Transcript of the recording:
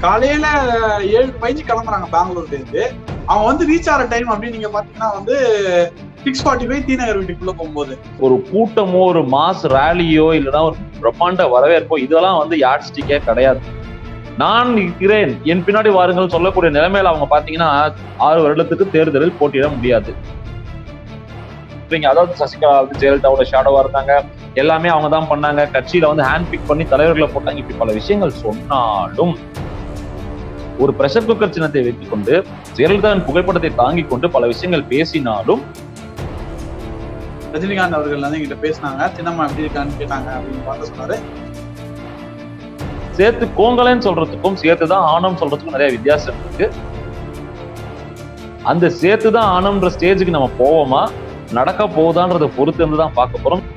காலையில ஏழு பதினஞ்சு கிளம்புறாங்க பெங்களூர்ல இருந்து அவங்க வந்து ரீச் ஆகிற டைம் அப்படின்னு நீங்க பாத்தீங்கன்னா வந்து six forty five T Nagar வீட்டுக்குள்ள போகும்போது ஒரு கூட்டமோ ஒரு மாஸ் ரேலியோ இல்லைன்னா ஒரு பிரம்மாண்ட வரவேற்போ இதெல்லாம் வந்து யாட் ஸ்டிக்கே கிடையாது நான் இருக்கிறேன் என் பின்னாடி வாருங்கள் சொல்லக்கூடிய நிலைமையில அவங்க பாத்தீங்கன்னா ஆறு வருடத்துக்கு தேர்தலில் போட்டியிட முடியாது நீங்க அதாவது சசிகலா வந்து ஜெயலலிதாவோட ஷேடோவா இருந்தாங்க எல்லாமே அவங்க தான் பண்ணாங்க கட்சியில வந்து ஹேண்ட் பிக் பண்ணி தலைவர்களை போட்டாங்க இப்படி பல விஷயங்கள் சொன்னாலும் ஒரு பிரஷர் குக்கர் சின்னத்தை வைத்துக் கொண்டு ஜெயலலிதாவின் புகைப்படத்தை தாங்கிக் கொண்டு பல விஷயங்கள் பேசினாலும் ரஜினிகாந்த் அவர்கள் வந்து எங்கிட்ட பேசினாங்க சின்னம்மா எப்படி இருக்கான்னு கேட்டாங்க அப்படின்னு பார்த்து சொன்னாரு சேர்த்து கோங்கலன்னு சொல்றதுக்கும் சேர்த்து தான் ஆணம் சொல்றதுக்கும் நிறைய வித்தியாசம் இருக்கு அந்த சேர்த்து தான் ஆணம்ன்ற ஸ்டேஜுக்கு நம்ம போவோமா நடக்க போகுதான்றதை பொறுத்து இருந்து தான் பார்க்க போறோம்